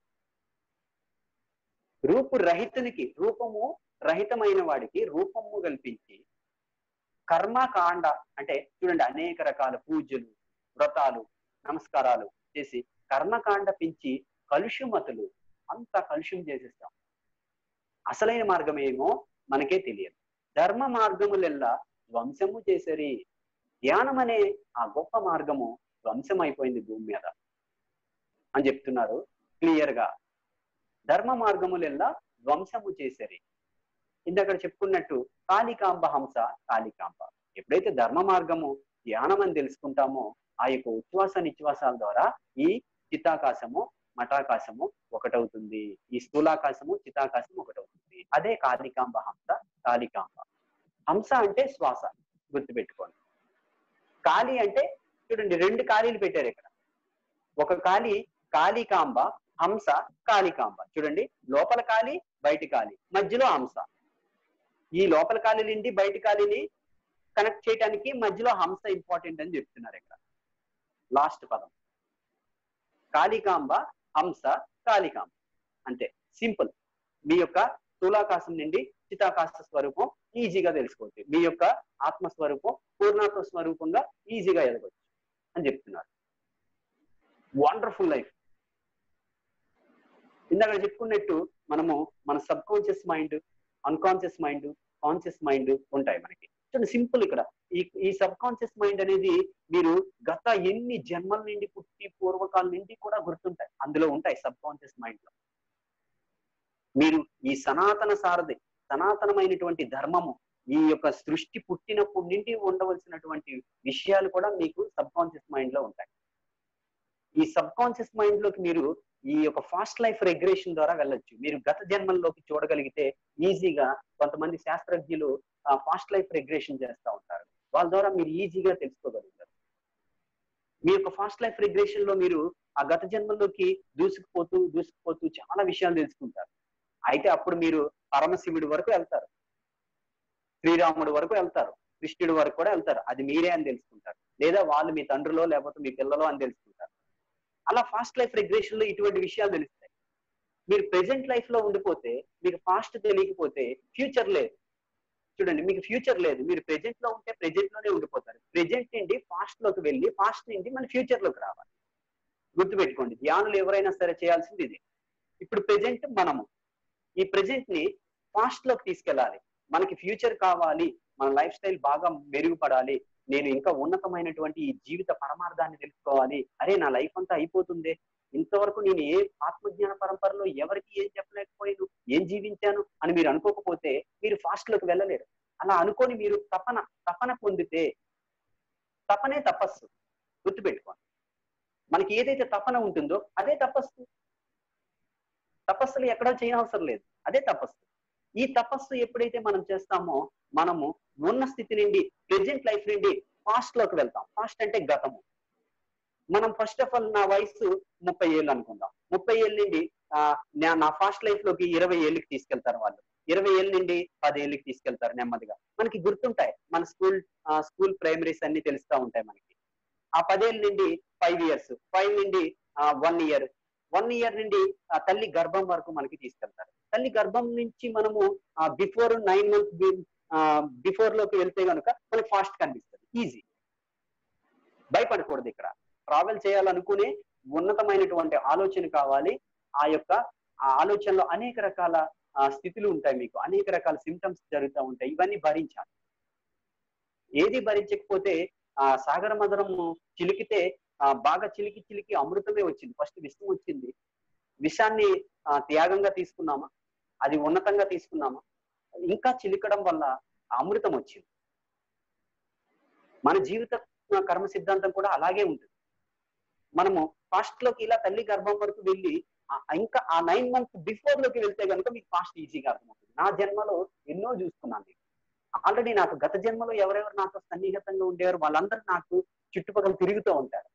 రూపు రహితునికి రూపము రహితమైన వాడికి రూపము కల్పించి కర్మకాండ అంటే చూడండి అనేక రకాల పూజలు వ్రతాలు నమస్కారాలు చేసి కర్మకాండ పెంచి కలుషుమతులు అంత కలుషం చేసేస్తాం అసలైన మార్గం ఏమో మనకే తెలియదు ధర్మ మార్గములెల్లా ధ్వంసము చేసరి ధ్యానం అనే ఆ గొప్ప మార్గము ధ్వంసం అయిపోయింది భూమి మీద అని చెప్తున్నారు క్లియర్ గా ధర్మ మార్గములెల్లా ధ్వంసము చేసరి ఇందక్కడ చెప్పుకున్నట్టు కాళికాంబ హంస కాళికాంబ ఎప్పుడైతే ధర్మ మార్గము ధ్యానం అని తెలుసుకుంటామో ఆ యొక్క ఉచ్ఛ్వాస నిశ్వాసాల ద్వారా ఈ చిత్తాకాశము మఠాకాశము ఒకటవుతుంది ఈ స్థూలాకాశము చితాకాశము ఒకటవుతుంది అదే కాళికాంబ హంస కాళికాంబ హంస అంటే శ్వాస గుర్తుపెట్టుకోండి కాళి అంటే చూడండి రెండు ఖాళీలు పెట్టారు ఇక్కడ ఒక కాళి కాళికాంబ హంస కాళికాంబ చూడండి లోపల కాళి బయట కాళి మధ్యలో హంస ఈ లోపల కాళీలిండి బయట కాళీని కనెక్ట్ చేయడానికి మధ్యలో హంస ఇంపార్టెంట్ అని చెప్తున్నారు ఇక్కడ లాస్ట్ పదం కాళికాంబ హంస కాళికాంబ అంతే సింపుల్ మీ యొక్క స్థూలాకాశం నుండి చితాకాశ స్వరూపం ఈజీగా తెలుసుకోవచ్చు మీ యొక్క ఆత్మస్వరూపం పూర్ణాత్మ స్వరూపంగా ఈజీగా ఎదగవచ్చు అని చెప్తున్నారు వండర్ఫుల్ లైఫ్ ఇందాక చెప్పుకున్నట్టు మనము మన subconscious mind unconscious mind conscious mind ఉంటాయి మనకి చూడండి సింపుల్ ఇక్కడ ఈ ఈ సబ్ కాన్షియస్ మైండ్ అనేది మీరు గత ఎన్ని జన్మల నుండి పుట్టి పూర్వకాల నుండి కూడా గుర్తుంటాయి అందులో ఉంటాయి సబ్ కాన్షియస్ మైండ్ లో మీరు ఈ సనాతన సారథి సనాతనమైనటువంటి ధర్మము ఈ యొక్క సృష్టి పుట్టినప్పటి నుండి ఉండవలసినటువంటి విషయాలు కూడా మీకు సబ్ కాన్షియస్ మైండ్ లో ఉంటాయి ఈ సబ్ కాన్షియస్ మైండ్ లోకి మీరు ఈ యొక్క ఫాస్ట్ లైఫ్ రెగ్యులేషన్ ద్వారా వెళ్ళొచ్చు మీరు గత జన్మల్లోకి చూడగలిగితే ఈజీగా కొంతమంది శాస్త్రజ్ఞులు ఫాస్ట్ లైఫ్ రెగ్యులేషన్ చేస్తూ ఉంటారు వాళ్ళ ద్వారా మీరు ఈజీగా తెలుసుకోగలుగుతారు మీ యొక్క ఫాస్ట్ లైఫ్ రెగ్యులేషన్ లో మీరు ఆ గత జన్మల్లోకి దూసుకుపోతూ దూసుకుపోతూ చాలా విషయాలు తెలుసుకుంటారు అయితే అప్పుడు మీరు పరమశివుడి వరకు వెళ్తారు శ్రీరాముడి వరకు వెళ్తారు కృష్ణుడి వరకు కూడా వెళ్తారు అది మీరే అని తెలుసుకుంటారు లేదా వాళ్ళు మీ తండ్రిలో లేకపోతే మీ పిల్లలో అని తెలుసుకుంటారు అలా ఫాస్ట్ లైఫ్ రెగ్యులేషన్ లో ఇటువంటి విషయాలు తెలుస్తాయి మీరు ప్రెసెంట్ లైఫ్ లో ఉండిపోతే మీకు ఫాస్ట్ తెలియకపోతే ఫ్యూచర్ లేదు చూడండి మీకు ఫ్యూచర్ లేదు మీరు ప్రెజెంట్ లో ఉంటే ప్రెజెంట్ లోనే ఉండిపోతారు ప్రెజెంట్ నుండి ఫాస్ట్ లోకి వెళ్ళి ఫాస్ట్ నుండి మన ఫ్యూచర్ లోకి రావాలి గుర్తుపెట్టుకోండి ధ్యానులు ఎవరైనా సరే చేయాల్సింది ఇది ఇప్పుడు ప్రెజెంట్ మనము ఈ ప్రెజెంట్ ని ఫాస్ట్ లోకి తీసుకెళ్ళాలి మనకి ఫ్యూచర్ కావాలి మన లైఫ్ స్టైల్ బాగా మెరుగుపడాలి నేను ఇంకా ఉన్నతమైనటువంటి ఈ జీవిత పరమార్థాన్ని తెలుసుకోవాలి అరే నా లైఫ్ అంతా అయిపోతుంది ఇంతవరకు నేను ఏ ఆత్మజ్ఞాన పరంపరలో ఎవరికి ఏం చెప్పలేకపోయాను ఏం జీవించాను అని మీరు అనుకోకపోతే మీరు ఫాస్ట్ లోకి వెళ్ళలేరు అలా అనుకొని మీరు తపన తపన పొందితే తపనే తపస్సు గుర్తుపెట్టుకోండి మనకి ఏదైతే తపన ఉంటుందో అదే తపస్సు తపస్సులు ఎక్కడో చేయనవసరం లేదు అదే తపస్సు ఈ తపస్సు ఎప్పుడైతే మనం చేస్తామో మనము ఉన్న స్థితి నుండి ప్రెజెంట్ లైఫ్ నుండి ఫాస్ట్ లోకి వెళ్తాం ఫాస్ట్ అంటే గతము మనం ఫస్ట్ ఆఫ్ ఆల్ నా వయసు ముప్పై ఏళ్ళు అనుకుందాం ముప్పై ఏళ్ళ నుండి ఆ, నా- నా ఫాస్ట్ లైఫ్ లోకి ఇరవై ఏళ్ళకి తీసుకెళ్తారు వాళ్ళు ఇరవై ఏళ్ళ నుండి పది ఏళ్ళకి తీసుకెళ్తారు నెమ్మదిగా మనకి గుర్తుంటాయి మన స్కూల్ స్కూల్ ప్రైమరీస్ అన్ని తెలుస్తా ఉంటాయి మనకి ఆ పదేళ్ళ నుండి ఫైవ్ ఇయర్స్ ఫైవ్ నుండి వన్ ఇయర్ వన్ ఇయర్ నుండి ఆ తల్లి గర్భం వరకు మనకి తీసుకెళ్తారు తల్లి గర్భం నుంచి మనము బిఫోర్ నైన్ మంత్స్ బిఫోర్ లోకి వెళ్తే కనుక మనకి ఫాస్ట్ కనిపిస్తుంది ఈజీ భయపడకూడదు ఇక్కడ ట్రావెల్ చేయాలనుకునే ఉన్నతమైనటువంటి ఆలోచన కావాలి ఆ యొక్క ఆ ఆలోచనలో అనేక రకాల ఆ, స్థితులు ఉంటాయి మీకు అనేక రకాల సిమ్టమ్స్ జరుగుతూ ఉంటాయి ఇవన్నీ భరించాలి ఏది భరించకపోతే ఆ సాగర మధురము చిలికితే ఆ బాగా చిలికి చిలికి అమృతమే వచ్చింది ఫస్ట్ విషం వచ్చింది విషాన్ని ఆ, త్యాగంగా తీసుకున్నామా అది ఉన్నతంగా తీసుకున్నామా ఇంకా చిలికడం వల్ల అమృతం వచ్చింది మన జీవిత కర్మ సిద్ధాంతం కూడా అలాగే ఉంటుంది మనము ఫాస్ట్ లోకి ఇలా తల్లి గర్భం వరకు వెళ్ళి ఆ- ఇంకా ఆ నైన్ మంత్స్ బిఫోర్ లోకి వెళ్తే కనుక మీకు ఫాస్ట్ ఈజీగా అర్థమవుతుంది నా జన్మలో ఎన్నో చూసుకున్నాను నేను ఆల్రెడీ నాకు గత జన్మలో ఎవరెవరు నాతో సన్నిహితంగా ఉండేవారు వాళ్ళందరూ నాకు చుట్టుపక్కల తిరుగుతూ ఉంటారు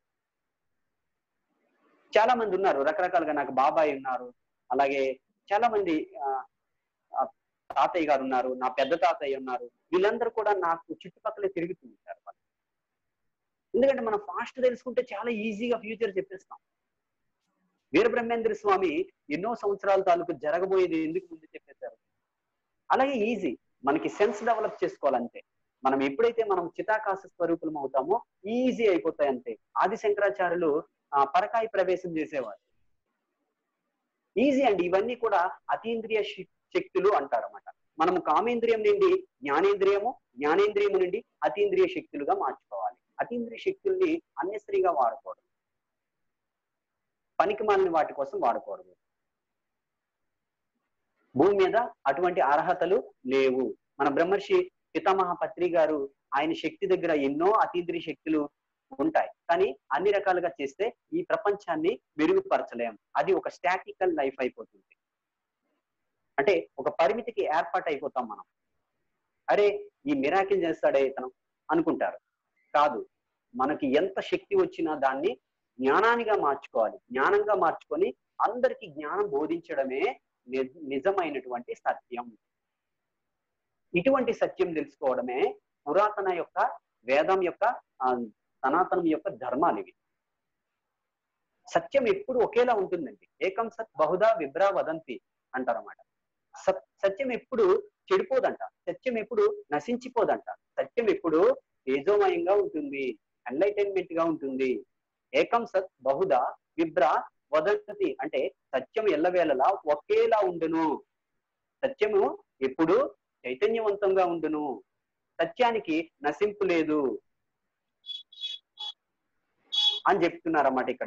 చాలా మంది ఉన్నారు రకరకాలుగా నాకు బాబాయ్ ఉన్నారు అలాగే చాలా మంది ఆ, ఆ, తాతయ్య గారు ఉన్నారు నా పెద్ద తాతయ్య ఉన్నారు వీళ్ళందరూ కూడా నాకు చుట్టుపక్కలే తిరుగుతూ ఉంటారు వాళ్ళు. ఎందుకంటే మనం ఫాస్ట్ తెలుసుకుంటే చాలా ఈజీగా ఫ్యూచర్ చెప్పేస్తాం వీరబ్రహ్మేంద్ర స్వామి ఎన్నో సంవత్సరాల తాలూకు జరగబోయేది ఎందుకు ముందు చెప్పేశారు అలాగే ఈజీ మనకి సెన్స్ డెవలప్ చేసుకోవాలంటే మనం ఎప్పుడైతే మనం చితాకాశ స్వరూపులం అవుతామో ఈజీ అయిపోతాయి అంతే ఆది శంకరాచార్యులు ఆ, పరకాయ ప్రవేశం చేసేవారు ఈజీ అండి ఇవన్నీ కూడా అతీంద్రియ శక్- శక్తులు అంటారన్నమాట మనము కామేంద్రియం నుండి జ్ఞానేంద్రియము జ్ఞానేంద్రియము నుండి అతీంద్రియ శక్తులుగా మార్చుకోవాలి అతీంద్రియ శక్తుల్ని అన్నెసరిగా వాడకూడదు పనికి మాలిన వాటి కోసం వాడకూడదు భూమి మీద అటువంటి అర్హతలు లేవు మన బ్రహ్మర్షి పితామహ పత్రి గారు ఆయన శక్తి దగ్గర ఎన్నో అతీంద్రియ శక్తులు ఉంటాయి కానీ అన్ని రకాలుగా చేస్తే ఈ ప్రపంచాన్ని మెరుగుపరచలేం అది ఒక స్టాటికల్ లైఫ్ అయిపోతుంది అంటే ఒక పరిమితికి ఏర్పాటు అయిపోతాం మనం అరే ఈ మిరాకిల్ చేస్తాడే ఇతను అనుకుంటారు కాదు మనకి ఎంత శక్తి వచ్చినా దాన్ని జ్ఞానానిగా మార్చుకోవాలి జ్ఞానంగా మార్చుకొని అందరికీ జ్ఞానం బోధించడమే ని- నిజమైనటువంటి సత్యం ఇటువంటి సత్యం తెలుసుకోవడమే పురాతన యొక్క వేదం యొక్క ఆ, సనాతనం యొక్క ధర్మాలు ఇవి సత్యం ఎప్పుడు ఒకేలా ఉంటుందండి ఏకం సత్ బహుదా విభ్రా వదంతి అంటారన్నమాట సత్ సత్యం ఎప్పుడు చెడిపోదంట సత్యం ఎప్పుడు నశించిపోదంట సత్యం ఎప్పుడు తేజోమయంగా ఉంటుంది ఎన్లైటైన్మెంట్ గా ఉంటుంది ఏకం సత్ బహుదా విభ్ర వదంతి అంటే సత్యం ఎల్లవేళలా ఒకేలా ఉండును సత్యము ఎప్పుడు చైతన్యవంతంగా ఉండును సత్యానికి నశింపు లేదు అని చెప్తున్నారన్నమాట ఇక్కడ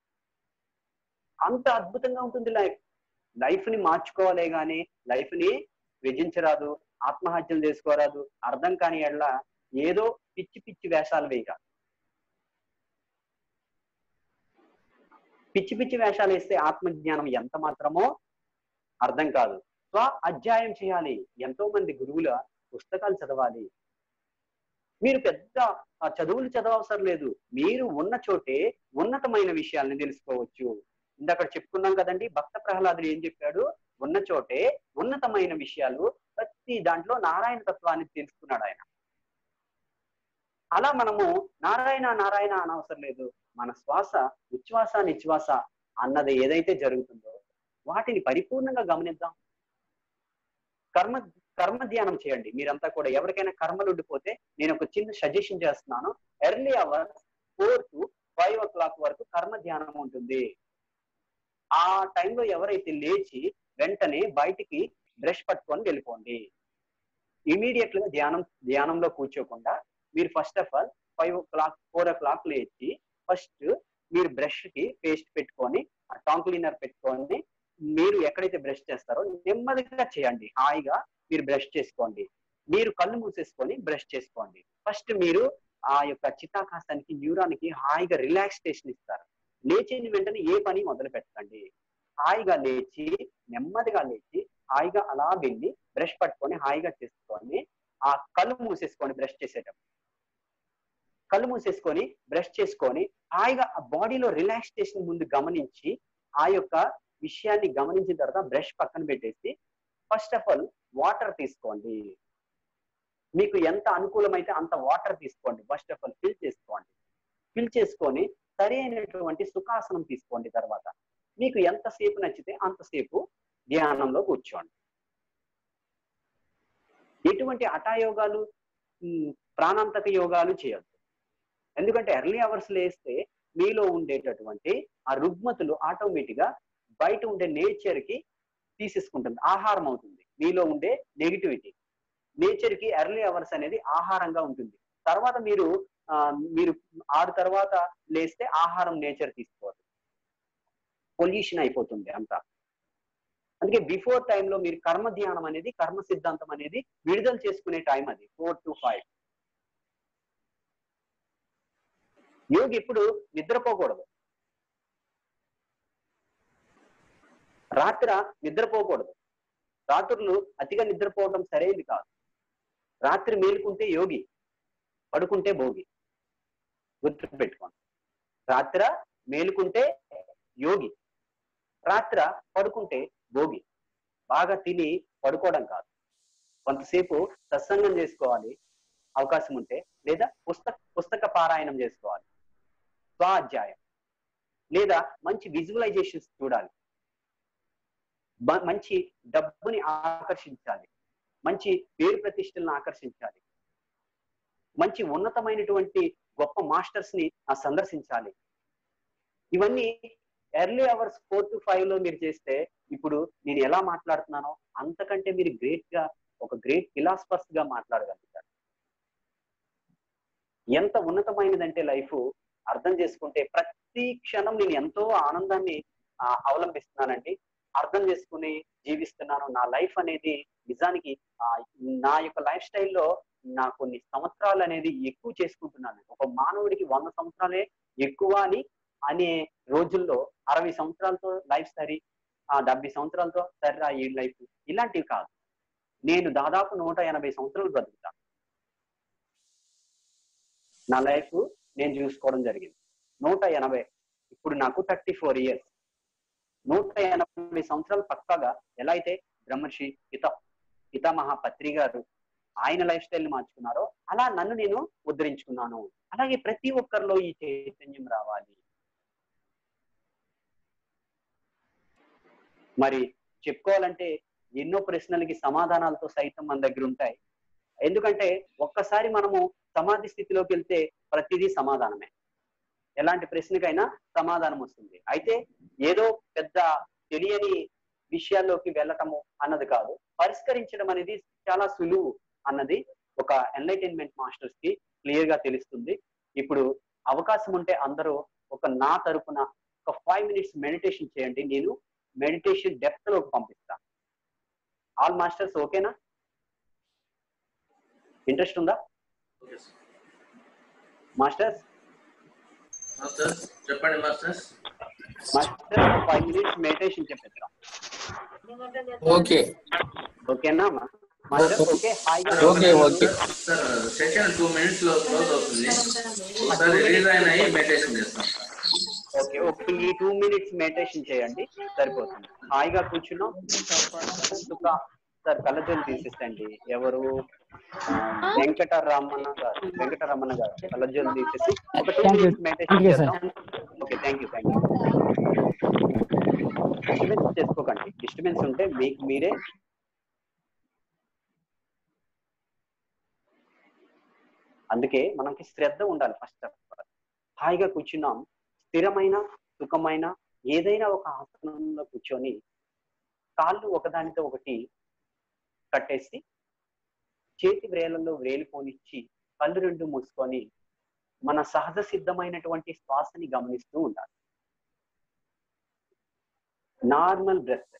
అంత అద్భుతంగా ఉంటుంది లైఫ్ లైఫ్ ని మార్చుకోవాలే గాని లైఫ్ ని విజించరాదు ఆత్మహత్యలు చేసుకోరాదు అర్థం కాని ఎడ్ల ఏదో పిచ్చి పిచ్చి వేషాలు వేయక పిచ్చి పిచ్చి వేషాలు వేస్తే ఆత్మజ్ఞానం ఎంత మాత్రమో అర్థం కాదు స్వ అధ్యాయం చేయాలి ఎంతో మంది గురువుల పుస్తకాలు చదవాలి మీరు పెద్ద ఆ, చదువులు చదవవసరం లేదు మీరు ఉన్న చోటే ఉన్నతమైన విషయాల్ని తెలుసుకోవచ్చు ఇందాక చెప్పుకున్నాం కదండి భక్త ప్రహ్లాదుడు ఏం చెప్పాడు ఉన్న చోటే ఉన్నతమైన విషయాలు ప్రతి దాంట్లో నారాయణ తత్వాన్ని తెలుసుకున్నాడు ఆయన అలా మనము నారాయణ నారాయణ అనవసరం లేదు మన శ్వాస ఉచ్ఛ్వాస నిశ్వాస అన్నది ఏదైతే జరుగుతుందో వాటిని పరిపూర్ణంగా గమనిద్దాం కర్మ కర్మ ధ్యానం చేయండి మీరంతా కూడా ఎవరికైనా కర్మలు ఉండిపోతే నేను ఒక చిన్న సజెషన్ చేస్తున్నాను early hours four to five o'clock వరకు కర్మ ధ్యానం ఉంటుంది ఆ టైంలో ఎవరైతే లేచి వెంటనే బయటికి బ్రష్ పట్టుకొని వెళ్ళిపోండి ఇమీడియట్ గా ధ్యానం ధ్యానంలో కూర్చోకుండా మీరు first of all five o'clock four o'clock లేచి ఫస్ట్ మీరు బ్రష్ కి పేస్ట్ పెట్టుకొని టాంగ్ క్లీనర్ పెట్టుకొని మీరు ఎక్కడైతే బ్రష్ చేస్తారో నెమ్మదిగా చేయండి హాయిగా మీరు బ్రష్ చేసుకోండి మీరు కళ్ళు మూసేసుకొని బ్రష్ చేసుకోండి ఫస్ట్ మీరు ఆ యొక్క చిత్తాకాశానికి న్యూరానికి హాయిగా రిలాక్సేషన్ ఇస్తారు లేచిన వెంటనే ఏ పని మొదలు పెట్టండి హాయిగా లేచి నెమ్మదిగా లేచి హాయిగా అలా వెళ్ళి బ్రష్ పట్టుకొని హాయిగా చేసుకొని ఆ కళ్ళు మూసేసుకొని బ్రష్ చేసేటప్పుడు కళ్ళు మూసేసుకొని బ్రష్ చేసుకొని హాయిగా ఆ బాడీలో రిలాక్సేషన్ ముందు గమనించి ఆ యొక్క విషయాన్ని గమనించిన తర్వాత బ్రష్ పక్కన పెట్టేసి ఫస్ట్ ఆఫ్ ఆల్ వాటర్ తీసుకోండి మీకు ఎంత అనుకూలమైతే అంత వాటర్ తీసుకోండి ఫస్ట్ ఆఫ్ ఆల్ ఫిల్ చేసుకోండి ఫిల్ చేసుకొని సరి అయినటువంటి సుఖాసనం తీసుకోండి తర్వాత మీకు ఎంతసేపు నచ్చితే అంతసేపు ధ్యానంలో కూర్చోండి ఎటువంటి హఠాయోగాలు ఉమ్, ప్రాణాంతక యోగాలు చేయొద్దు ఎందుకంటే ఎర్లీ అవర్స్ లేస్తే మీలో ఉండేటటువంటి ఆ రుగ్మతులు ఆటోమేటిక్ గా బయట ఉండే నేచర్ కి తీసేసుకుంటుంది ఆహారం అవుతుంది మీలో ఉండే నెగిటివిటీ నేచర్ కి ఎర్లీ అవర్స్ అనేది ఆహారంగా ఉంటుంది తర్వాత మీరు ఆ, మీరు ఆరు తర్వాత లేస్తే ఆహారం నేచర్ తీసుకోవాలి పొల్యూషన్ అయిపోతుంది అంతా అందుకే బిఫోర్ టైంలో మీరు కర్మ ధ్యానం అనేది కర్మ సిద్ధాంతం అనేది విడుదల చేసుకునే టైం అది ఫోర్ టు ఫైవ్ యోగి ఎప్పుడు నిద్రపోకూడదు రాత్రి నిద్రపోకూడదు రాత్రులు అతిగా నిద్రపోవడం సరైనది కాదు రాత్రి మేలుకుంటే యోగి పడుకుంటే భోగి గుర్తు పెట్టుకోండి రాత్ర మేలుకుంటే యోగి రాత్ర పడుకుంటే భోగి బాగా తిని పడుకోవడం కాదు కొంతసేపు సత్సంగం చేసుకోవాలి అవకాశం ఉంటే లేదా పుస్తక పుస్తక పారాయణం చేసుకోవాలి స్వాధ్యాయం లేదా మంచి విజువలైజేషన్స్ చూడాలి బ- మంచి డబ్బుని ఆకర్షించాలి మంచి పేరు ప్రతిష్టలను ఆకర్షించాలి మంచి ఉన్నతమైనటువంటి గొప్ప మాస్టర్స్ ని ఆ సందర్శించాలి ఇవన్నీ early hours four to five లో మీరు చేస్తే ఇప్పుడు నేను ఎలా మాట్లాడుతున్నానో అంతకంటే మీరు గ్రేట్ గా ఒక గ్రేట్ ఫిలాసఫర్స్ గా మాట్లాడగలుగుతారు ఎంత ఉన్నతమైనదంటే లైఫ్ అర్థం చేసుకుంటే ప్రతి క్షణం నేను ఎంతో ఆనందాన్ని ఆ, అవలంబిస్తున్నానండి అర్థం చేసుకుని జీవిస్తున్నాను నా లైఫ్ అనేది నిజానికి ఆ, నా యొక్క లైఫ్ స్టైల్లో నా కొన్ని సంవత్సరాలు అనేది ఎక్కువ చేసుకుంటున్నాను ఒక మానవుడికి వంద సంవత్సరాలే ఎక్కువ అని అనే రోజుల్లో అరవై సంవత్సరాలతో లైఫ్ సరి ఆ డెబ్బై సంవత్సరాలతో సరిరా ఈ లైఫ్ ఇలాంటివి కాదు నేను దాదాపు నూట ఎనభై సంవత్సరాలు బ్రతుకుతాను నా లైఫ్ నేను చూసుకోవడం జరిగింది నూట ఎనభై ఇప్పుడు నాకు థర్టీ ఫోర్ ఇయర్స్ నూట ఎనభై సంవత్సరాలు పక్కాగా ఎలా అయితే బ్రహ్మర్షి పిత పితామహ పత్రి గారు ఆయన లైఫ్ స్టైల్ ని మార్చుకున్నారో అలా నన్ను నేను ఉద్ధరించుకున్నాను అలాగే ప్రతి ఒక్కరిలో ఈ చైతన్యం రావాలి మరి చెప్పుకోవాలంటే ఎన్నో ప్రశ్నలకి సమాధానాలతో సైతం మన దగ్గర ఉంటాయి ఎందుకంటే ఒక్కసారి మనము సమాధి స్థితిలోకి వెళ్తే ప్రతిదీ సమాధానమే ఎలాంటి ప్రశ్నకైనా సమాధానం వస్తుంది అయితే ఏదో పెద్ద తెలియని విషయాల్లోకి వెళ్ళటము అన్నది కాదు పరిష్కరించడం అనేది చాలా సులువు అన్నది ఒక ఎన్లైటైన్మెంట్ మాస్టర్స్ కి క్లియర్ గా తెలుస్తుంది ఇప్పుడు అవకాశం ఉంటే అందరూ ఒక నా తరపున ఒక ఫైవ్ మినిట్స్ మెడిటేషన్ చేయండి నేను మెడిటేషన్ డెప్త్ లోకి పంపిస్తాను ఆల్ మాస్టర్స్ ఓకేనా ఇంట్రెస్ట్ ఉందా ఓకే సార్ మాస్టర్స్ మాస్టర్స్ చెప్పండి masters master five minutes meditation చెప్పేద్దాం ఓకే ఓకేనా మాస్టర్ ఓకే హాయిగా okay, okay. Sir session two minutes లో క్లోజ్ అవుతుంది ఒకసారి రీజైన్ అయ్యి మెడిటేషన్ చేస్తాం సార్ ఓకే ఓకే ఈ టూ మినిట్స్ మెడిటేషన్ చేయండి సరిపోతుంది హాయిగా కూర్చున్నాం సుఖ సార్ కళ్ళజోలు తీసేసండి ఎవరు ఆ, వెంకటరమణ గారు వెంకటరమణ గారు కళ్ళజోలు తీసేసి ఒక two Thank you. Minutes meditation Thank you, sir. చేద్దాం okay thank you thank you disturbance చేసుకోకండి డిస్టర్బెన్స్ ఉంటే మీకు మీరే అందుకే మనకి శ్రద్ధ ఉండాలి ఫస్ట్ ఆఫ్ ఆల్ హాయిగా కూర్చున్నాం స్థిరమైన సుఖమైన ఏదైనా ఒక ఆసనంలో కూర్చొని కాళ్ళు ఒకదానితో ఒకటి కట్టేసి చేతి వ్రేళ్ళలో వ్రేలు పోనిచ్చి కళ్ళు రెండు మూసుకొని మన సహజ సిద్ధమైనటువంటి శ్వాసని గమనిస్తూ ఉండాలి నార్మల్ బ్రెత్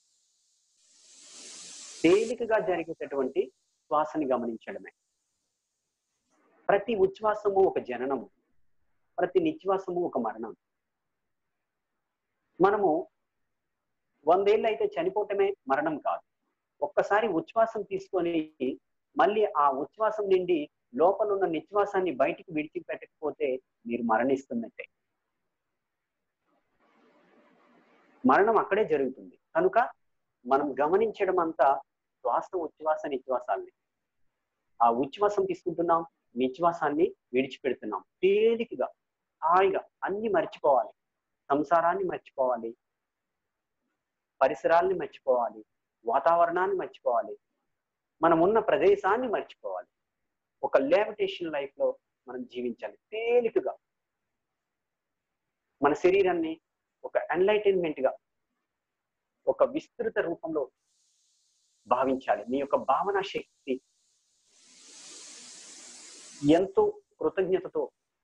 తేలికగా జరిగేటటువంటి శ్వాసని గమనించడమే ప్రతి ఉచ్ఛ్వాసము ఒక జననము ప్రతి నిశ్వాసము ఒక మరణం మనము వందేళ్ళు అయితే చనిపోవటమే మరణం కాదు ఒక్కసారి ఉచ్ఛ్వాసం తీసుకొని మళ్ళీ ఆ ఉచ్ఛ్వాసం నుండి లోపల ఉన్న నిశ్వాసాన్ని బయటికి విడిచిపెట్టకపోతే మీరు మరణిస్తున్నట్టే మరణం అక్కడే జరుగుతుంది కనుక మనం గమనించడం అంతా శ్వాస ఉచ్ఛ్వాస నిశ్వాసాల్ని ఆ ఉచ్ఛ్వాసం తీసుకుంటున్నాం నిశ్వాసాన్ని విడిచిపెడుతున్నాం తేలికగా హాయిగా అన్ని మర్చిపోవాలి సంసారాన్ని మర్చిపోవాలి పరిసరాల్ని మర్చిపోవాలి వాతావరణాన్ని మర్చిపోవాలి మనం ఉన్న ప్రదేశాన్ని మర్చిపోవాలి ఒక లేవిటేషన్ లైఫ్ లో మనం జీవించాలి తేలికగా మన శరీరాన్ని ఒక ఎన్లైటైన్మెంట్ గా ఒక విస్తృత రూపంలో భావించాలి మీ యొక్క భావన శక్తి ఎంతో కృతజ్ఞతతో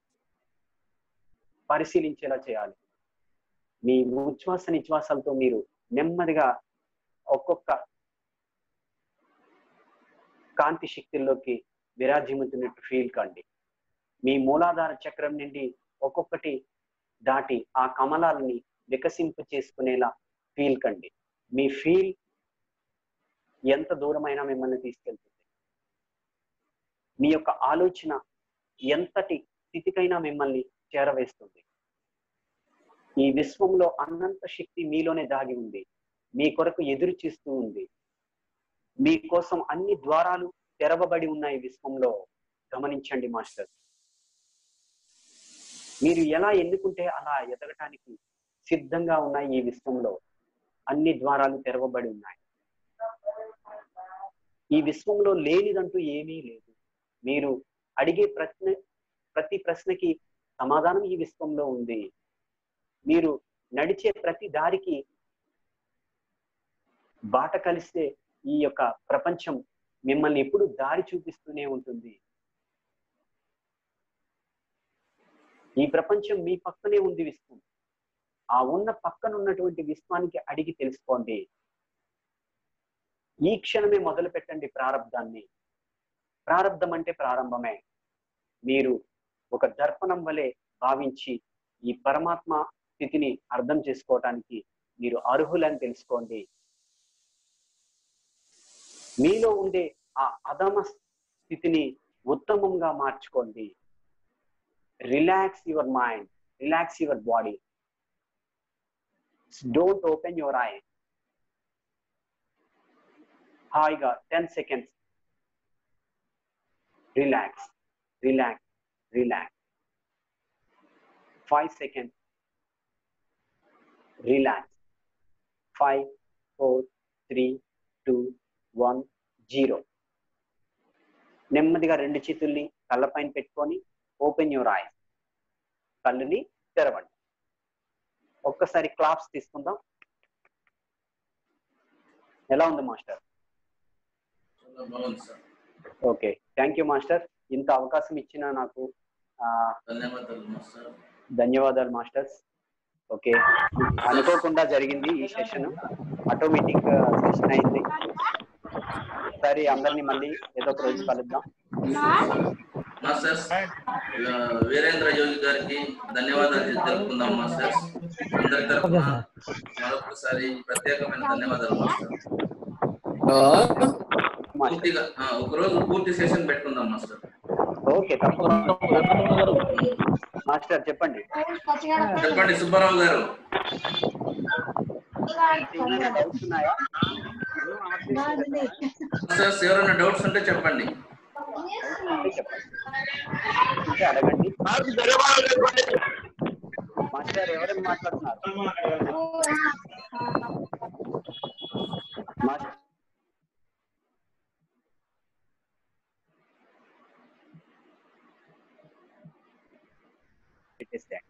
పరిశీలించేలా చేయాలి మీ ఉచ్ఛ్వాస నిశ్వాసాలతో మీరు నెమ్మదిగా ఒక్కొక్క కాంతి శక్తుల్లోకి విరాజిమ్ముతున్నట్టు ఫీల్ కండి మీ మూలాధార చక్రం నుండి ఒక్కొక్కటి దాటి ఆ కమలాలని వికసింపు చేసుకునేలా ఫీల్ కండి మీ ఫీల్ ఎంత దూరమైనా మిమ్మల్ని తీసుకెళ్తుంది మీ యొక్క ఆలోచన ఎంతటి స్థితికైనా మిమ్మల్ని చేరవేస్తుంది ఈ విశ్వంలో అనంత శక్తి మీలోనే దాగి ఉంది మీ కొరకు ఎదురు చూస్తూ ఉంది మీ కోసం అన్ని ద్వారాలు తెరవబడి ఉన్నాయి విశ్వంలో గమనించండి మాస్టర్ మీరు ఎలా ఎన్నుకుంటే అలా ఎదగటానికి సిద్ధంగా ఉన్నాయి ఈ విశ్వంలో అన్ని ద్వారాలు తెరవబడి ఉన్నాయి ఈ విశ్వంలో లేనిదంటూ ఏమీ లేదు మీరు అడిగే ప్రశ్న ప్రతి ప్రశ్నకి సమాధానం ఈ విశ్వంలో ఉంది మీరు నడిచే ప్రతి దారికి బాట కలిస్తే ఈ యొక్క ప్రపంచం మిమ్మల్ని ఎప్పుడు దారి చూపిస్తూనే ఉంటుంది ఈ ప్రపంచం మీ పక్కనే ఉంది విశ్వం ఆ ఉన్న పక్కన ఉన్నటువంటి విశ్వానికి అడిగి తెలుసుకోండి ఈ క్షణమే మొదలు పెట్టండి ప్రారంధాన్ని ప్రారంధం అంటే ప్రారంభమే మీరు ఒక దర్పణం వలె భావించి ఈ పరమాత్మ స్థితిని అర్థం చేసుకోవటానికి మీరు అర్హులని తెలుసుకోండి మీలో ఉండే ఆ అధమ స్థితిని ఉత్తమంగా మార్చుకోండి relax your mind relax your body don't open your eye హాయిగా ten seconds relax relax relax five seconds relax five four three two one zero నెమ్మదిగా రెండు చేతుల్ని కళ్ళపైన పెట్టుకొని ఓపెన్ యువర్ ఐస్ కళ్ళుని తెరవండి ఒక్కసారి క్లాప్స్ తీసుకుందాం ఎలా ఉంది మాస్టర్ చాలా బాగుంది sir okay thank you master ఇంత అవకాశం ఇచ్చిన నాకు ఆ, ధన్యవాదాలు మాస్టర్ ధన్యవాదాలు మాస్టర్స్ ఓకే అనుకోకుండా జరిగింది ఈ సెషన్ ఆటోమేటిక్ సెషన్ అయింది సరే అందరినీ మళ్ళీ ఏదో ఒక రోజు కలుద్దాం మాస్టర్స్ ఆ, వీరేంద్ర యోగి గారికి ధన్యవాదాలు తెలుపుకుందాం మాస్టర్స్ అందరి తరఫున మరొకసారి ప్రత్యేకమైన ధన్యవాదాలు మాస్టర్ మాస్టర్ పూర్తిగా ఆ, ఒక రోజు పూర్తి సెషన్ పెట్టుకుందాం మాస్టర్ ఓకే తప్పకుండా మాస్టర్ చెప్పండి చెప్పండి సుబ్బారావు గారు ఏమైనా డౌట్స్ ఉన్నాయా మాస్టర్స్ ఎవరైనా డౌట్స్ ఉంటే చెప్పండి డౌట్స్ ఉంటే చెప్పండి ఉంటే అడగండి మాస్టర్ ఎవరైనా మాట్లాడుతున్నారు మాస్టర్ పెట్టేస్తే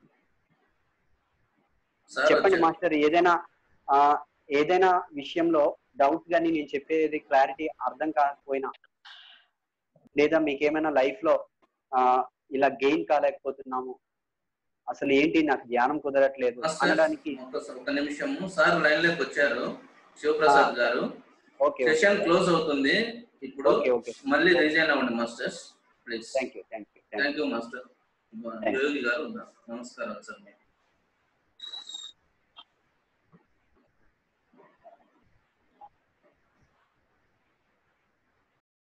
సార్ చెప్పండి వచ్చారు. మాస్టర్ ఏదైనా ఆ ఏదైనా విషయంలో డౌట్ గానీ నేను చెప్పేది క్లారిటీ అర్థం కాకపోయినా లేదా మీకేమైనా లైఫ్ లో ఆ ఇలా గెయిన్ కాలేకపోతున్నాము అసలు ఏంటి నాకు ధ్యానం కుదరట్లేదు మాస్టర్, అనడానికి ఒక్క- ఒక్క నిమిషము సార్ లైన్ లోకి వచ్చారు శివప్రసాద్ గారు ఓకే సెషన్ క్లోజ్ అవుతుంది ఇప్పుడు ఓకే ఓకే మళ్ళీ రిజైన్ అవ్వండి masters please thank you thank you thank thank you master Yogi garu ఉన్నారు నమస్కారం సార్ మీకు